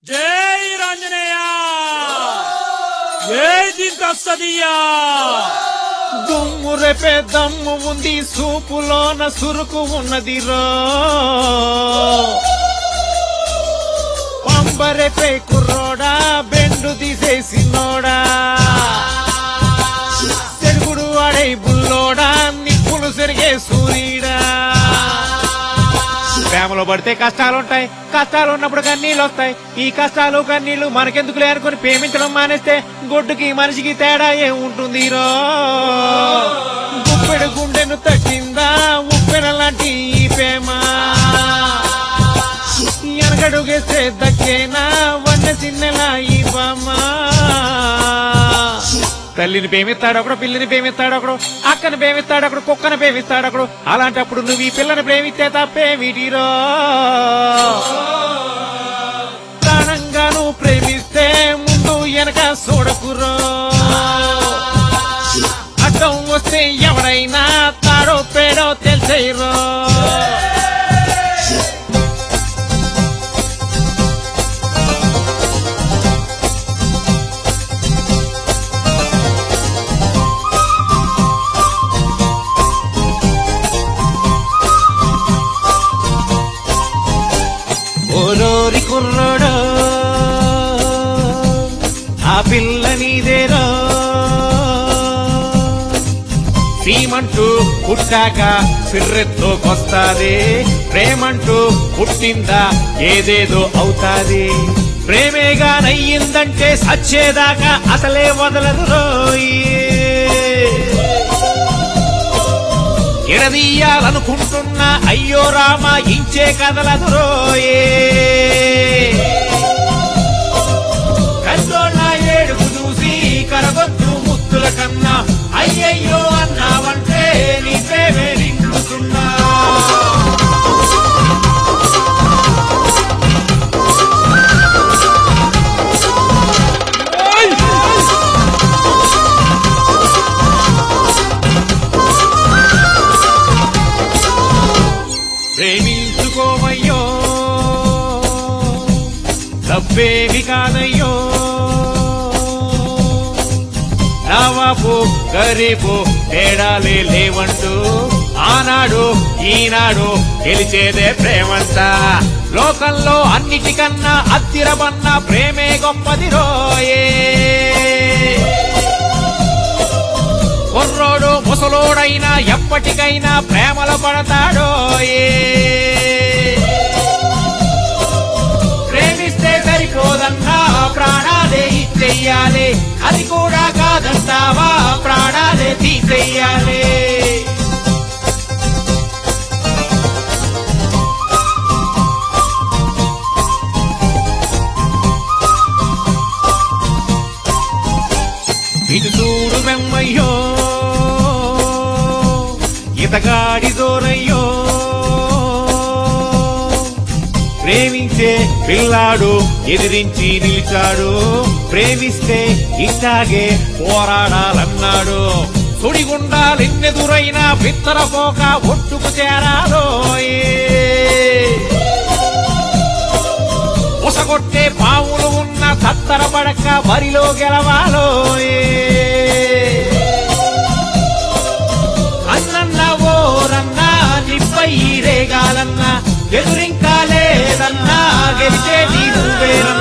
జై రాంజనేయ జై దింతస్తదియా దుమ్ము రేపే దమ్ము ఉంది సూపులోన సురుకు ఉన్నది రో పంబరెపే కుర్రోడా బెండు తీసేసినోడా తెలుగుడు వాడై బుల్లోడా నిప్పులు సెరిగే సూర్యుడా ప్రేమలో పడితే కష్టాలుంటాయి కష్టాలు ఉన్నప్పుడు కన్నీళ్ళు వస్తాయి ఈ కష్టాలు కన్నీళ్లు మనకెందుకులే అనుకుని ప్రేమించడం మానేస్తే గొడ్డుకి మనిషికి తేడా ఏముంటుంది రో గుప్పెడు గుండెను తట్టిందా ఉప్పెన లాంటి ఈ ప్రేమ వెనకడుగేస్తే దక్కేనా వన్న చిన్నెలా ఈ బామ్మ తల్లిని ప్రేమిస్తాడు ఒకడు పిల్లిని ప్రేమిస్తాడు ఒకడు అక్కని ప్రేమిస్తాడు ఒకడు కుక్కని ప్రేమిస్తాడు ఒకడు అలాంటప్పుడు నువ్వు ఈ పిల్లని ప్రేమిస్తే తప్పే వీటిరో ప్రాణంగా నువ్వు ప్రేమిస్తే ముందు వెనక చూడకురో అడ్డం వస్తే ఎవరైనా తాడో పేడో తెలిసేరో ఓరోరి కుర్రోడో ఆ పిల్ల నీదేరో సీమంటూ పుట్టాక సిర్రెత్తోకొస్తాది ప్రేమంటూ పుట్టిందా ఏదేదో అవుతాది ప్రేమేగా నయ్యిందంటే సచ్చేదాకా అసలే వదలదు రోయి ఎడదీయాలనుకుంటున్నా అయ్యో రామ ఇంచే కదలదు రోయే కన్నోళ్ళ ఏడుపు చూసి కరగొద్దు ముత్తుల కన్నా అయ్యయ్యో అన్నావంటే నీ ప్రేమే నిండుతున్నా ప్రేమించుకోమయ్యో తప్పేమి కాదయ్యో నవాపు గరీబు తేడాలే లేవంటూ ఆనాడు ఈనాడు గెలిచేదే ప్రేమంట లోకంలో అన్నిటికన్నా అత్తిరబన్న ప్రేమే గొప్పది రోయే కుర్రోడు ముసలోడైనా ఎప్పటికైనా ప్రేమలో పడతాడో ఏ ప్రేమిస్తే సరిపోదన్నా ప్రాణాలే ఇచ్చెయ్యాలి అది కూడా కాదంటావా ప్రాణాలే తీసేయాలి ఇటు చూడు వెమ్మయ్యో ఇతగాడి దోరయ్యో ప్రేమించే పిల్లాడు ఎదిరించి నిలిచాడు ప్రేమిస్తే ఇట్టాగే పోరాడాలన్నాడు సుడిగుండాలెన్నెదురైనా పిత్తరపోక ఒట్టుకు చేరాలో ఉసగొట్టే పాములు ఉన్న తత్తర పడక బరిలో గెలవాలో అన్నన్న ఓరన్నా నిప్పై రేగాలన్నా ఎదురింకా లేదన్నా గెలిచే నీ నువ్వేరన్నా